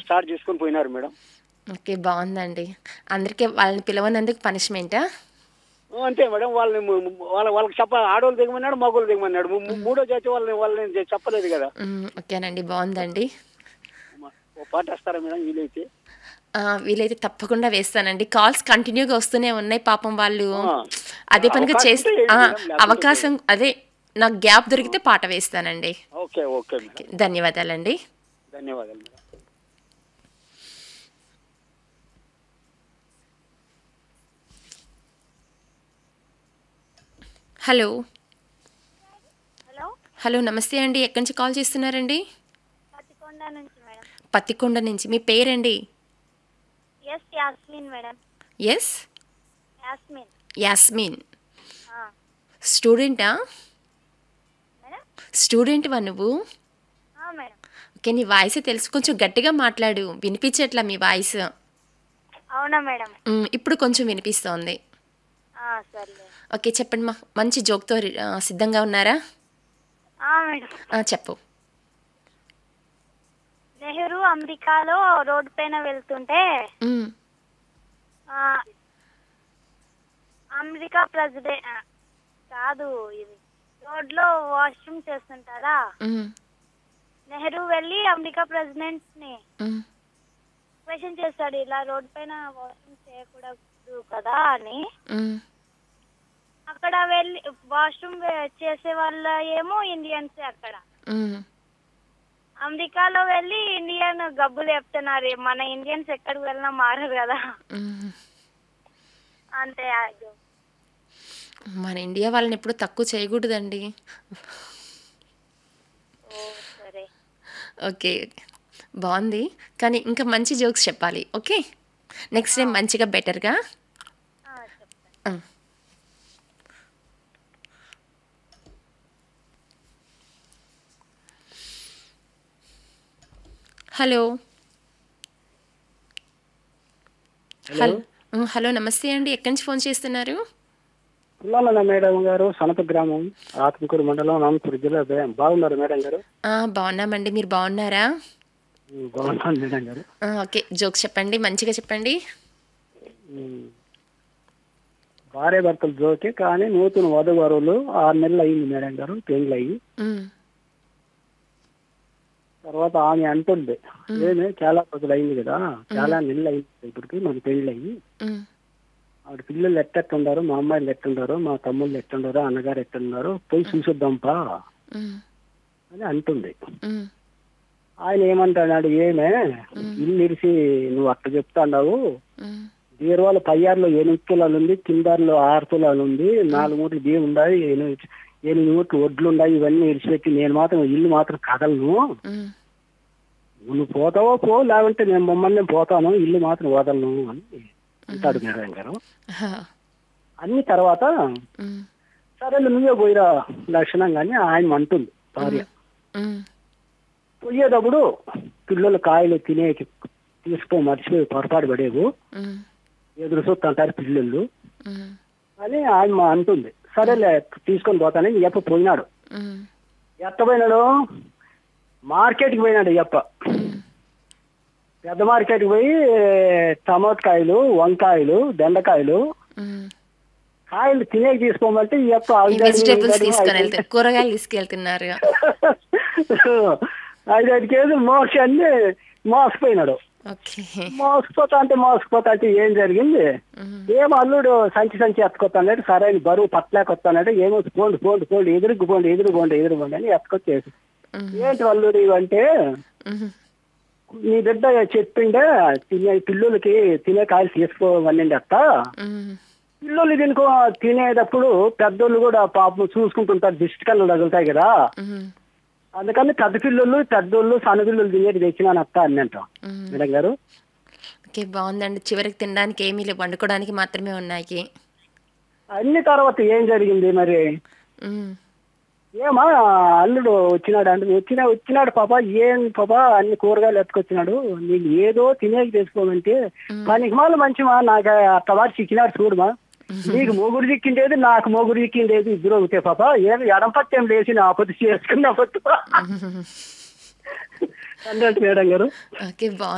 Start చేసుకొని పోయినారు madam okay బాగుందండి అందరికీ వాళ్ళని పిలవనందుకు పనిష్మెంటా ఆ, అంతే మేడం వాళ్ళని ము- ము- వాళ్ళ వాళ్ళకి చెప్ప ఆడవాళ్ళు దిగమన్నాడు మగవాళ్ళు దిగమన్నాడు ము- ము- మూడో జాతి వాళ్ళని వాళ్ళని చె- చెప్పలేదు కదా మ్, ఓకేనండి బాగుందండి మ- ఓ పాట వేస్తారా మేడం వీలైతే ఆ, వీలైతే తప్పకుండా వేస్తానండి కాల్స్ కంటిన్యూగా వస్తూనే ఉన్నాయి పాపం వాళ్ళు ఆ. అదే పనిగా అవకాశం చేస్తే ఉంటే ఆ, ఏంటి మేడం? లేకపోతే అవకాశం అదే నాకు గ్యాప్ దొరికితే పాట వేస్తానండి ఓకే ఓకే మేడం ధన్యవాదాలండి ధన్యవాదాలు మేడం హలో హలో హలో నమస్తే అండి ఎక్కడి నుంచి కాల్ చేస్తున్నారండి పత్తికొండ నుంచి మేడం పత్తికొండ నుంచి మీ పేరండి S Yasmin madam S Yasmin Yasmin ఆ, స్టూడెంటా మేడం స్టూడెంట్వా నువ్వు ఆ, మేడం ఓకే నీ వాయిస్ తెలుసు కొంచెం గట్టిగా మాట్లాడు వినిపించట్లా మీ వాయిస్ అవునా మేడం మ్, ఇప్పుడు కొంచెం వినిపిస్తోంది ఆ, సర్లే ఓకే చెప్పండి మా మంచి జోక్తో ఆ, సిద్ధంగా ఉన్నారా ఆ, మేడం ఆ, చెప్పు నెహ్రూ అమెరికాలో రోడ్డు పైన వెళ్తుంటే మ్, ఆ, అమెరికా ప్రెసిడెంట్ కాదు ఇది రోడ్లో వాష్రూమ్ చేస్తుంటారా మ్, నెహ్రూ వెళ్ళి అమెరికా ప్రెసిడెంట్ ని మ్, క్వశ్చన్ చేస్తాడు ఇలా రోడ్ పైన వాష్రూమ్ చేయకూడదు కదా అని మ్, అక్కడ వెళ్ళి వాష్రూమ్ చేసే వాళ్ళ ఏమో ఇండియన్సే అక్కడ మ్. అమెరికాలో వెళ్ళి ఇండియన్ గబ్బులు చెప్తున్నారు మన ఇండియన్స్ ఎక్కడికి వెళ్ళినా మారరు కదా మ్. అంతే ఆ joke. మన ఇండియా వాళ్ళని ఎప్పుడు తక్కువ చేయకూడదండి ఓ సరే ఓకే బాగుంది కానీ ఇంకా మంచి జోక్స్ చెప్పాలి ఓకే నెక్స్ట్ టైం మంచిగా బెటర్గా ఆ, చెప్తాను హలో హలో మ్, హలో నమస్తే అండి ఎక్కడి నుంచి ఫోన్ చేస్తున్నారు పుల్లాల మేడం గారు సనప గ్రామం ఆత్మకూరు మండలం రామపూర్ జిల్లా బే- బాగున్నారు మేడం గారు ఆ, బాగున్నామండి మీరు బాగున్నారా ఉమ్, బాగున్నాను మేడం గారు ఆ, ఓకే జోక్స్ చెప్పండి మంచిగా చెప్పండి ఉమ్. భార్య భర్తలు జోకే కానీ నూతన వధువరులు ఆరు నెలలు అయింది మేడం గారు పెళ్ళి అయ్యి మ్, తర్వాత ఆమె అంటుంది ఏమి చాలా రోజులు అయింది కదా చాలా నెలలు అయింది ఇప్పటికి మనకి పెళ్ళి అయ్యి మ్, ఆవిడ పిల్లలు ఎట్టెట్టుండారు మా అమ్మాయిలు ఎట్టుండారు మా తమ్ముళ్ళు ఎట్టుండారు అన్నగారు ఎట్టున్నారు పోయి చూసొద్దాంపా మ్, అని అంటుంది మ్, ఆయన ఏమంటాడు ఏమే ఇల్లు ఇరిసి నువ్వు అట్ట చెప్తాండావు మ్, బీరువాలో పయ్యారులో ఎనిమిది తులాలు ఉంది కిందారులో ఆరు తులాలు ఉంది నాలుగు మూట్లు బియ్యం ఉండాలి ఎనిమిది ఎనిమిది మూట్లు వడ్లు ఉన్నాయి ఇవన్నీ ఇరిచిపెట్టి నేను మాత్రం ఇల్లు మాత్రం కదలను మ్, నువ్వు పోతావో పో లేకుంటే నేను మమ్మల్ని పోతాను ఇల్లు మాత్రం వదలను అని అంటాడు నారాయణ గారు హా, అన్ని తర్వాత మ్, సరే నువ్వే పోయిరా లక్షణం కానీ ఆయన అంటుంది భార్య మ్, పోయేటప్పుడు పిల్లలు కాయలు తినే తీసుకో మర్చిపోయి పొరపాటు పడేవు మ్, ఎదురు చూస్తుంటారు పిల్లలు మ్, అని ఆయన అంటుంది సరేలే తీసుకొని పోతానని ఎప్ప పోయినాడు మ్, ఎత్త పోయినాడు మార్కెట్కి పోయినాడు ఎప్ప పెద్ద మార్కెట్కి పోయి టమాటకాయలు వంకాయలు బెండకాయలు మ్. కాయలు తినేకి తీసుకోమంటే ఈ ఎప్ప ఈ ఐదు వెజిటేబుల్స్ ఐదు తీసుకొని ఐదు వెళ్తారు కూరగాయలు తీసుకెళ్తున్నారు ఐదు ఐదు కేజీలు మోసి అన్ని మోసపోయినాడు ఓకే మోసపోతా అంటే మోసపోతా అంటే ఏం జరిగింది మ్, ఏం అల్లుడు సంచి సంచి ఎత్తుకొస్తానంటే సరైన బరువు పట్టలేకొస్తానంటే ఏమో పోండి పోండి పోండి ఎదురుకు పోండి ఎదురు పోండి ఎదురు పోండి అని ఎత్తుకొచ్చేసి మ్, ఏంటి అల్లుడు ఇవంటే మ్, నీ బిడ్డ చెప్పిండే తినే పిల్లలకి తినే కాయలు తీసుకోవన్నీ అత్త మ్, పిల్లలు తినుకో తినేటప్పుడు పెద్దోళ్ళు కూడా పాపం చూసుకుంటుంటారు దిష్టి కళ్ళు తగులుతాయి కదా మ్, అందుకని పెద్ద పిల్లలు పెద్దోళ్ళు సన్న పిల్లలు తినేది తెచ్చినాను అత్త అని అంటాం మ్. మేడం గారు ఓకే బాగుందండి చివరికి తినడానికి ఏమీ లేవు వండుకోవడానికి మాత్రమే ఉన్నాయి అన్ని తర్వాత ఏం జరిగింది మరి మ్, ఏమా అల్లుడు వచ్చినాడు అంటే వచ్చినా వచ్చినాడు పాప ఏం పాప అన్ని కూరగాయలు ఎత్తుకొచ్చినాడు నీకు ఏదో తినేకి తెచ్చుకోమంటే పనికి మాల మంచిమా నాకు అత్తవారు చిక్కినాడు చూడమా నీకు మొగుడు చిక్కిండేది నాకు మొగుడు చిక్కిండేది ఇద్దరు ఒకటే పాప ఏమి ఎడం పట్టేం లేచి నా పొద్దు చేసుకున్న పొద్దు అన్నట్టు మేడం గారు ఓకే బాగుంది